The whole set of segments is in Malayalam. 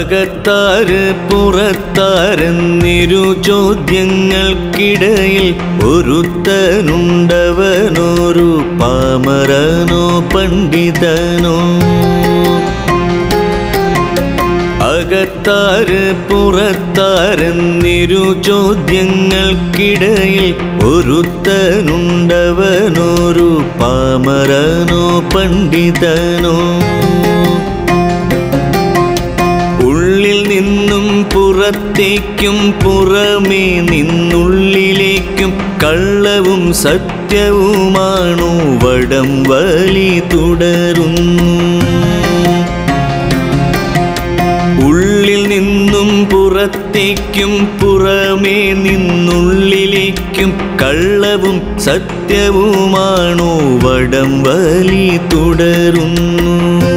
അകത്താര് പുറത്താരെന്നിരു ചോദ്യങ്ങൾക്കിടയിൽ ഒരുത്തനുണ്ടവനൊരു പാമരനോ പണ്ഡിതനോ അകത്താര് പുറത്താരെന്നിരു ചോദ്യങ്ങൾക്കിടയിൽ ഒരുത്തനുണ്ടവനൊരു പാമരനോ പണ്ഡിതനോ ഉള്ളിൽ നിന്നും പുറത്തേക്കും പുറമേ നിന്നുള്ളിലേക്കും കള്ളവും സത്യവുമാണു വടം വലി തുടരുന്നു ഉള്ളിൽ നിന്നും പുറത്തേക്കും പുറമേ നിന്നുള്ളിലേക്കും കള്ളവും സത്യവുമാണോ വടം വലി തുടരുന്നു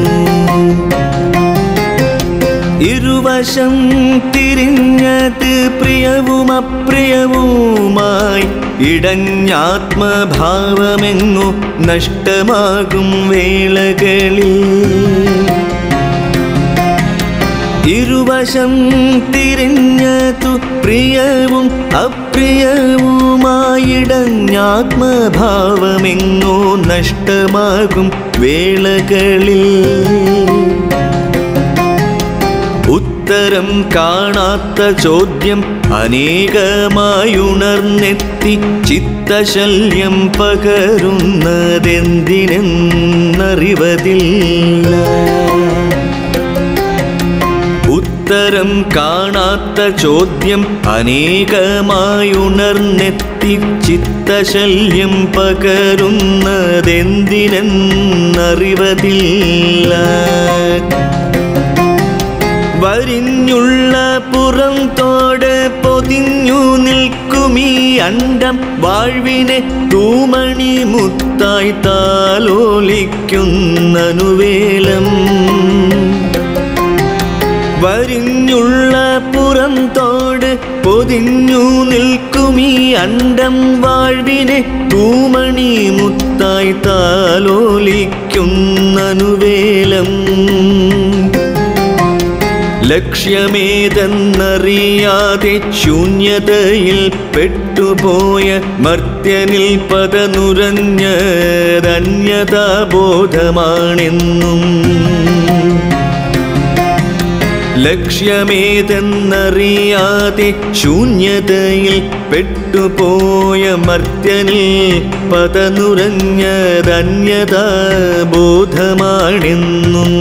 ഇരുവശം തിരിഞ്ഞത് പ്രിയവും അപ്രിയവുമായി ഇടഞ്ഞാത്മഭാവമെങ്ങു നഷ്ടമാകും വേളകളിൽ ഇരുവശം തിരിഞ്ഞതു പ്രിയവും അപ്രിയവുമായിടഞ്ഞാത്മഭാവമെങ്ങോ നഷ്ടമാകും വേളകളിൽ ഉത്തരം കാണാത്ത ചോദ്യം അനേകമായുണർന്നെത്തി ചിത്തശല്യം പകരുന്നതെന്തിനെന്നറിവതില്ല ഉത്തരം കാണാത്ത ചോദ്യം അനേകമായുണർന്നെത്തി ചിത്തശല്യം പകരുന്നതെന്തിനെന്നറിവതില്ല വരിഞ്ഞുള്ള പുറം തോട് പൊതിഞ്ഞു നിൽക്കുമീ അണ്ടം വാഴ്വിനെ തൂമണി മുത്തായി താലോലിക്കുന്നനുവേലം വരിഞ്ഞുള്ള പുറം തോട് പൊതിഞ്ഞു നിൽക്കുമീ അണ്ടം വാഴ്വിനെ തൂമണി മുത്തായി താലോലിക്കുന്നനുവേലം ലക്ഷ്യമേതെന്നറിയാതെ ശൂന്യതയിൽ പെട്ടുപോയ മർത്യനിൽ പതനുരഞ്ഞതന്യതാബോധമാണെന്നും ലക്ഷ്യമേതെന്നറിയാതെ ശൂന്യതയിൽ പെട്ടുപോയ മർത്യനിൽ പതനുരഞ്ഞതന്യതാബോധമാണെന്നും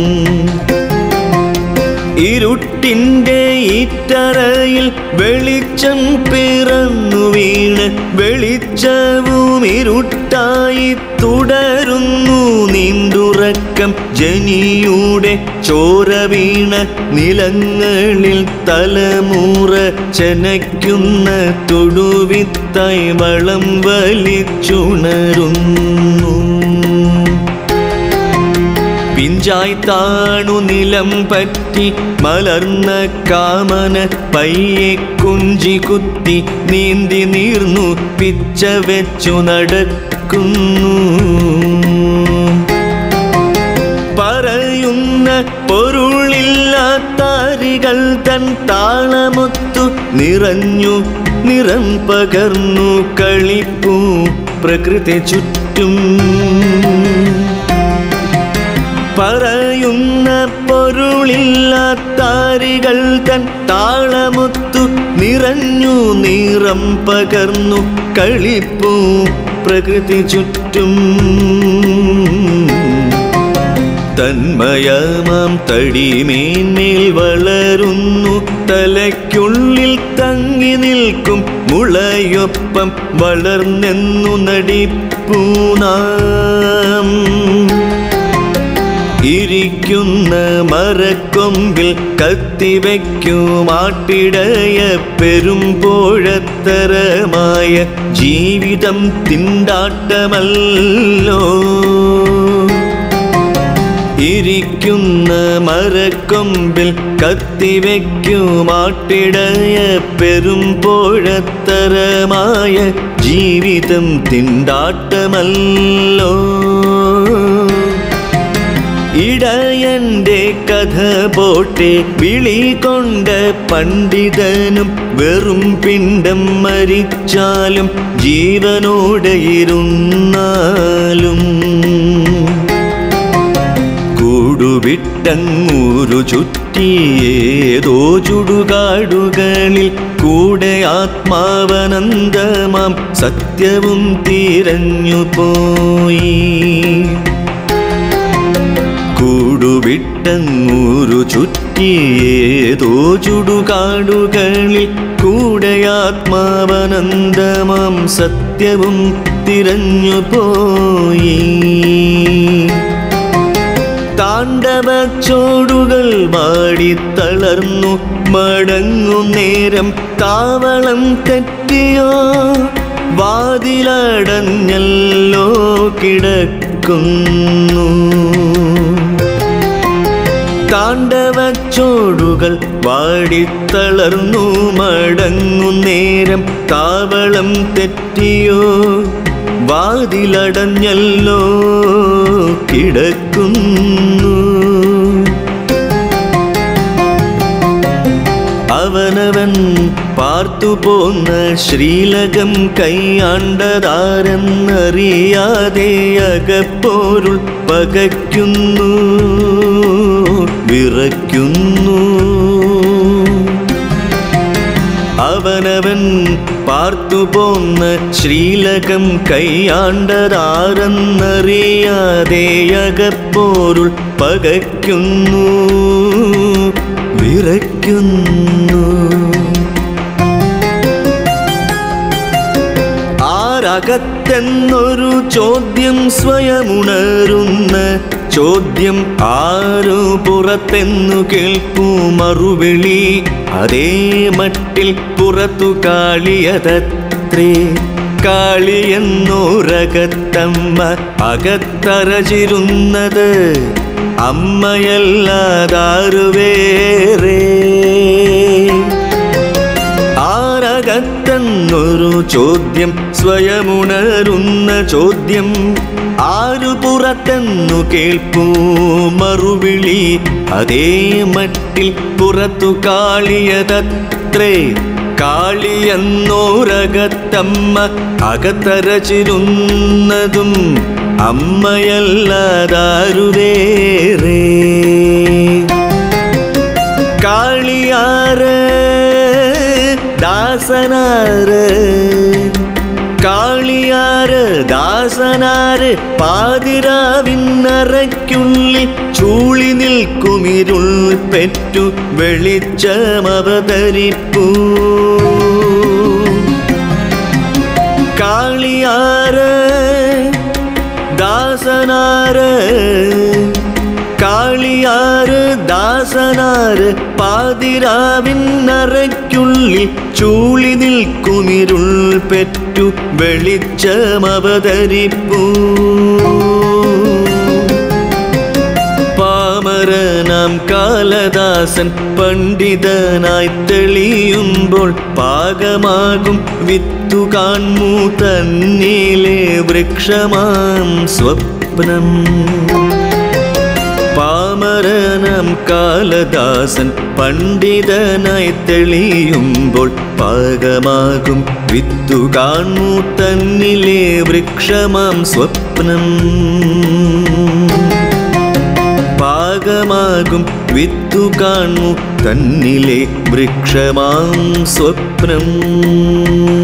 ഇരുട്ടിൻ്റെ ഈറ്ററയിൽ വെളിച്ചം പിറന്നു വീണ് വെളിച്ചവും ഇരുട്ടായി തുടരുന്നു നീണ്ടുറക്കം ജനിയുടെ ചോര വീണ നിലങ്ങളിൽ തലമുറ ചനയ്ക്കുന്ന തൊടുവിത്തായി വളം വലിച്ചുണരുന്നു പിഞ്ചായി താണു നിലം പറ്റി മലർന്ന കാമന പയ്യെ കുഞ്ചി കുത്തി നീന്തി നീർന്നു പിച്ച വെച്ചു നടക്കുന്നു പറയുന്ന പൊരുളില്ലാത്താരികൾ തൻ താളമൊത്തു നിറഞ്ഞു നിറം പകർന്നു കളിപ്പൂ പ്രകൃതി ചുറ്റും പറയുന്ന പൊരുളില്ലാത്താരികൾ തൻ താളമൊത്തു നിറഞ്ഞു നിറം പകർന്നു കളിപ്പൂ പ്രകൃതി ചുറ്റും തന്മയമാം തടിമേന്മേൽ വളരുന്നു തലയ്ക്കുള്ളിൽ തങ്ങി നിൽക്കും മുളയൊപ്പം വളർന്നെന്നു നടിപ്പൂ നാം ഇരിക്കുന്ന മരക്കൊമ്പിൽ കത്തിവയ്ക്കുമാട്ടിടയ പെരുമ്പോഴത്തരമായ ജീവിതം തിണ്ടാട്ടമല്ലോ ഇരിക്കുന്ന മരക്കൊമ്പിൽ കത്തിവയ്ക്കുമാട്ടിടയ പെരുമ്പോഴത്തരമായ ജീവിതം തിണ്ടാട്ടമല്ലോ ഇടയന്റെ കഥ പോട്ടെ വിളി കൊണ്ട പണ്ഡിതനും വെറും പിണ്ടം മരിച്ചാലും ജീവനോടെ ഇരുന്നാലും കൂടുവിട്ടങ്ങൂരു ചുറ്റിയേതോ ചുടുകാടുകളിൽ കൂടെ ആത്മാവനന്ദമാം സത്യവും തിരഞ്ഞു പോയി കൂടുവിട്ടങ്ങൂരു ചുറ്റിയേതോ ചുടുകാടുകളിൽ കൂടെ ആത്മാവനന്ദമാം സത്യവും തിരഞ്ഞു പോയി താണ്ഡവ ചോടുകൾ വാടിത്തളർന്നു മടങ്ങും നേരം താവളം തെറ്റിയോ വാതിലടഞ്ഞല്ലോ കിടക്കുന്നു താണ്ഡവ ചോടുകൾ വാടിത്തളർന്നു മടങ്ങും നേരം താവളം തെറ്റിയോ വാതിലടഞ്ഞല്ലോ കിടക്കുന്നു അവനവൻ പാർത്തു പോന്ന ശ്രീലകം കൈയാണ്ടതാരെന്നറിയാതെ അകപ്പോരുൾ പകയ്ക്കുന്നു വിറയ്ക്കുന്നു അവനവൻ പാർത്തു പോന്ന ശ്രീലകം കൈയാണ്ടതാരെന്നറിയാതെ അകപ്പോരുൾ പകയ്ക്കുന്നു വിറയ്ക്കുന്നു ആരകത്തെന്നൊരു ചോദ്യം സ്വയമുണരുന്ന ചോദ്യം ആരു പുറത്തെന്നു കേൾക്കൂ മറുവിളി അതേ മട്ടിൽ പുറത്തു കാളിയതത്രേ കാളിയെന്നോരകത്തമ്മ അകത്തറചിരുന്നത് അമ്മയല്ലാതാരു വേറെ ആരകത്തെന്നൊരു ചോദ്യം സ്വയമുണരുന്ന ചോദ്യം ആരു പുറത്തെന്നു കേൾപ്പൂ മറുവിളി അതേ മട്ടിൽ പുറത്തു കാളിയതത്രേ കാളിയെന്നോരകത്തമ്മ അകത്തരച്ചിരുന്നതും അമ്മയല്ലാതാരു വേറെ കാളിയാറ് ദാസനാറ് കാളിയാറ് ദാസനാറ് പാതിരാവിന്നറയ്ക്കുള്ളിൽ ചൂളി നിൽക്കുമിരുൾ പെറ്റു വെളിച്ചമവതരിപ്പൂ കാളിയാറ് ദാസനാറ് കാളിയാറ് ദാസനാറ് പാതിരാവിന്നറയ്ക്കുള്ളിൽ ചൂളി നിൽക്കുമിരുൾ പെറ്റു വെളിച്ചമവതരിപ്പൂ പാമരനാം കാലദാസൻ പണ്ഡിതനായി തെളിയുമ്പോൾ പാകമാകും വിത്തു കാൺമു തന്നിലെ വൃക്ഷമാം സ്വപ്നം പാമരനാം കാലദാസൻ പണ്ഡിതനായി തെളിയുമ്പോൾ പാകമാകും വിത്തു കാൺമു തന്നിലെ വൃക്ഷമാം സ്വപ്നം പാകമാകും വിത്തു കാൺമു തന്നിലെ വൃക്ഷമാം സ്വപ്നം